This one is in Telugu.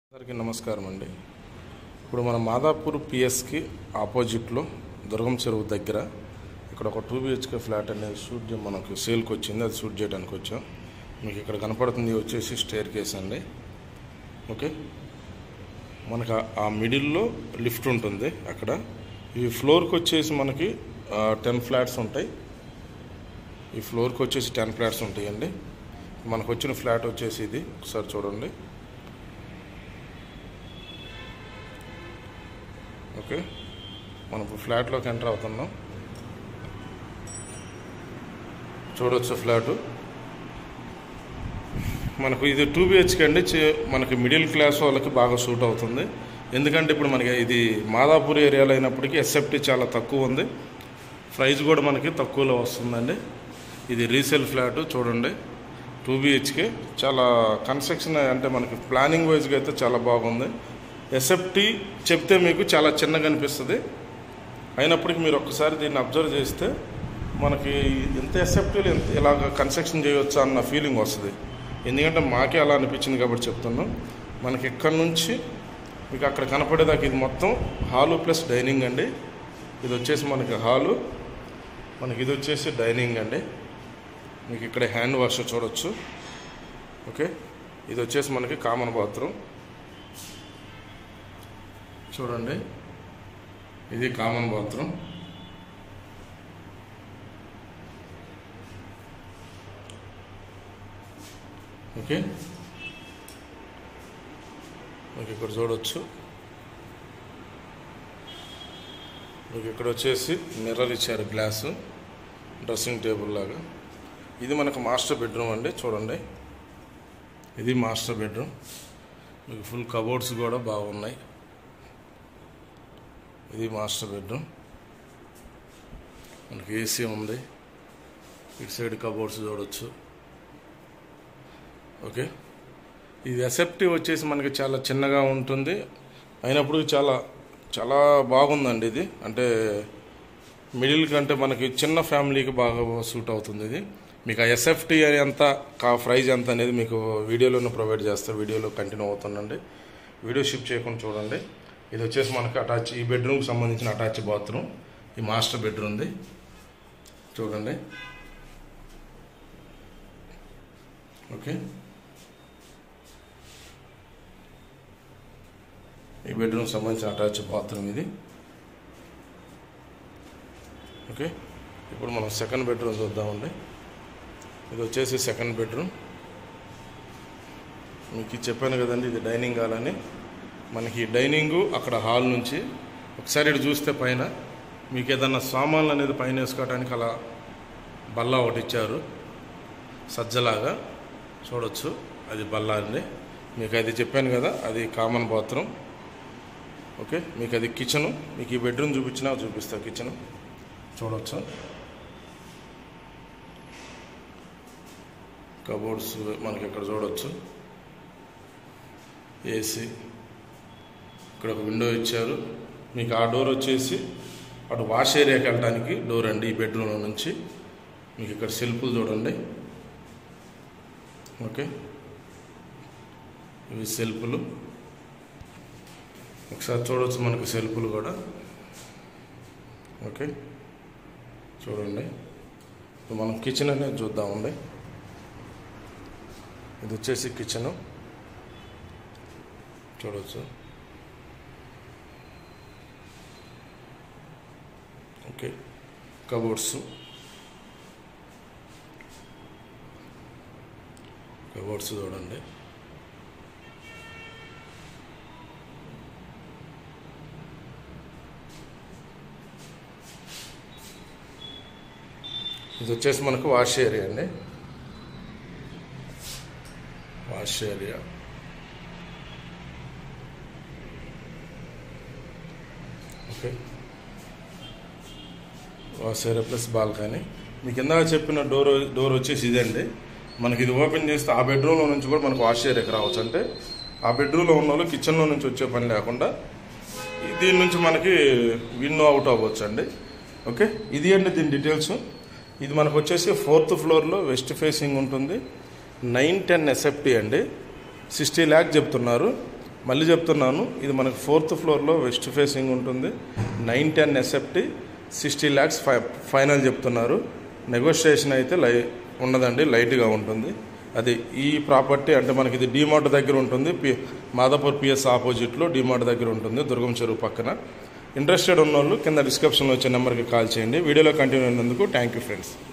అందరికీ నమస్కారం అండి ఇప్పుడు మన మాదాపూర్ పిఎస్కి ఆపోజిట్లో దుర్గం చెరువు దగ్గర ఇక్కడ ఒక టూ బిహెచ్కే ఫ్లాట్ అనేది షూట్ చే- మనకు సేల్కి వచ్చింది అది షూట్ చేయడానికి వచ్చాం మీకు ఇక్కడ కనపడుతుంది వచ్చేసి స్టేర్ కేస్ అండి ఓకే మనకు ఆ- ఆ మిడిల్లో లిఫ్ట్ ఉంటుంది అక్కడ ఈ ఫ్లోర్కి వచ్చేసి మనకి టెన్ ఫ్లాట్స్ ఉంటాయి ఈ ఫ్లోర్కి వచ్చేసి టెన్ ఫ్లాట్స్ ఉంటాయండి మనకు వచ్చిన ఫ్లాట్ వచ్చేసి ఇది ఒకసారి చూడండి ఓకే మనం ఇప్పుడు ఫ్లాట్లోకి ఎంటర్ అవుతున్నాం చూడొచ్చు ఫ్లాటు మనకు ఇది టూ బిహెచ్కే అండి చే- మనకి మిడిల్ క్లాస్ వాళ్ళకి బాగా సూట్ అవుతుంది ఎందుకంటే ఇప్పుడు మనకి ఇది మాదాపూర్ ఏరియాలో అయినప్పటికీ ఎస్ఎఫ్టీ చాలా తక్కువ ఉంది ప్రైస్ కూడా మనకి తక్కువలో వస్తుందండి ఇది రీసేల్ ఫ్లాట్ చూడండి టూ బిహెచ్కే చాలా కన్స్ట్రక్షన్ అంటే మనకి ప్లానింగ్ వైజ్గా అయితే చాలా బాగుంది ఎస్ఎఫ్టీ చెప్తే మీకు చాలా చిన్నగా అనిపిస్తుంది అయినప్పటికీ మీరు ఒక్కసారి దీన్ని అబ్జర్వ్ చేస్తే మనకి ఎంత ఎస్ఎఫ్టీలు ఎంత ఇలాగ కన్స్ట్రక్షన్ చేయవచ్చా అన్న ఫీలింగ్ వస్తుంది ఎందుకంటే మాకే అలా అనిపించింది కాబట్టి చెప్తున్నాం మనకి ఇక్కడ నుంచి మీకు అక్కడ కనపడేదాకా ఇది మొత్తం హాలు ప్లస్ డైనింగ్ అండి ఇది వచ్చేసి మనకి హాలు మనకి ఇది వచ్చేసి డైనింగ్ అండి మీకు ఇక్కడ హ్యాండ్ వాష్ చూడొచ్చు ఓకే ఇది వచ్చేసి మనకి కామన్ బాత్రూమ్ చూడండి ఇది కామన్ బాత్రూమ్ ఓకే మీకు ఇక్కడ చూడొచ్చు మీకు ఇక్కడ వచ్చేసి మిర్రర్ ఇచ్చారు గ్లాసు డ్రెస్సింగ్ టేబుల్ లాగా ఇది మనకు మాస్టర్ బెడ్రూమ్ అండి చూడండి ఇది మాస్టర్ బెడ్రూమ్ మీకు ఫుల్ కబోర్డ్స్ కూడా బాగున్నాయి ఇది మాస్టర్ బెడ్రూమ్ మనకి ఏసీ ఉంది ఇటు సైడ్ కబోర్డ్స్ చూడొచ్చు ఓకే ఇది ఎసెప్టీ వచ్చేసి మనకి చాలా చిన్నగా ఉంటుంది అయినప్పుడు చాలా చాలా బాగుందండి ఇది అంటే మిడిల్ కంటే మనకి చిన్న ఫ్యామిలీకి బాగా సూట్ అవుతుంది ఇది మీకు ఆ ఎస్ఎఫ్టీ ఎంత కా ప్రైజ్ ఎంత అనేది మీకు వీడియోలోనే ప్రొవైడ్ చేస్తా వీడియోలో కంటిన్యూ అవుతుందండి వీడియో షిప్ చేయకుండా చూడండి ఇది వచ్చేసి మనకి అటాచ్ ఈ బెడ్రూమ్కి సంబంధించిన అటాచ్ బాత్రూమ్ ఈ మాస్టర్ బెడ్రూమ్ ఉంది చూడండి ఓకే ఈ బెడ్రూమ్ సంబంధించిన అటాచ్ బాత్రూమ్ ఇది ఓకే ఇప్పుడు మనం సెకండ్ బెడ్రూమ్ చూద్దామండి ఇది వచ్చేసి సెకండ్ బెడ్రూమ్ మీకు ఇది చెప్పాను కదండి ఇది డైనింగ్ హాల్ అని మనకి డైనింగు అక్కడ హాల్ నుంచి ఒకసారి ఇటు చూస్తే పైన మీకు ఏదన్నా సామాన్లు అనేది పైన వేసుకోవడానికి అలా బల్ల ఒకటి ఇచ్చారు సజ్జలాగా చూడొచ్చు అది బల్ల అండి మీకు అది చెప్పాను కదా అది కామన్ బాత్రూమ్ ఓకే మీకు అది కిచెను మీకు ఈ బెడ్రూమ్ చూపించినా చూపిస్తా కిచెన్ చూడొచ్చు కబోర్డ్స్ మనకి ఇక్కడ చూడొచ్చు ఏసీ ఇక్కడ ఒక విండో ఇచ్చారు మీకు ఆ డోర్ వచ్చేసి అటు వాష్ ఏరియాకి వెళ్ళడానికి డోర్ అండి ఈ బెడ్రూమ్ నుంచి మీకు ఇక్కడ సెల్ఫ్లు చూడండి ఓకే ఇవి సెల్ఫ్లు ఒకసారి చూడవచ్చు మనకు సెల్ఫ్లు కూడా ఓకే చూడండి ఇప్పుడు మనం కిచెన్ అనేది చూద్దామండి ఇది వచ్చేసి కిచెను చూడవచ్చు ఓకే కబోర్డ్స్ కబోర్డ్స్ చూడండి ఇది వచ్చేసి మనకు వాష్ ఏరియా అండి wash area okay wash area plus balcony మీకు ఇందాక చెప్పిన డోర్ డోర్ వచ్చేసి ఇదండి మనకి ఇది ఓపెన్ చేస్తే ఆ బెడ్రూమ్లో నుంచి కూడా మనకు వాష్ ఏరియాకి రావచ్చు అంటే ఆ బెడ్రూమ్లో ఉన్న వాళ్ళు కిచెన్లో నుంచి వచ్చే పని లేకుండా ఈ- దీని నుంచి మనకి విన్ అవుట్ అవ్వచ్చు అండి ఓకే ఇది అండి దీని డీటెయిల్స్ ఇది మనకు వచ్చేసి ఫోర్త్ ఫ్లోర్లో వెస్ట్ ఫేసింగ్ ఉంటుంది నైన్ టెన్ ఎస్ఎఫ్టీ అండి సిక్స్టీ ల్యాక్ చెప్తున్నారు మళ్ళీ చెప్తున్నాను ఇది మనకు ఫోర్త్ ఫ్లోర్లో వెస్ట్ ఫేసింగ్ ఉంటుంది nine ten SFT sixty lakhs ఫై ఫైనల్ చెప్తున్నారు నెగోషియేషన్ అయితే లై ఉండదండి లైట్గా ఉంటుంది అది ఈ ప్రాపర్టీ అంటే మనకి ఇది డిమార్ట్ దగ్గర ఉంటుంది పి మాదాపూర్ పిఎస్ ఆపోజిట్లో డిమార్ట్ దగ్గర ఉంటుంది దుర్గం చెరువు పక్కన ఇంట్రెస్టెడ్ ఉన్న వాళ్ళు కింద డిస్క్రిప్షన్లో వచ్చే నెంబర్కి కాల్ చేయండి వీడియోలో కంటిన్యూ అయినందుకు థ్యాంక్ యూ ఫ్రెండ్స్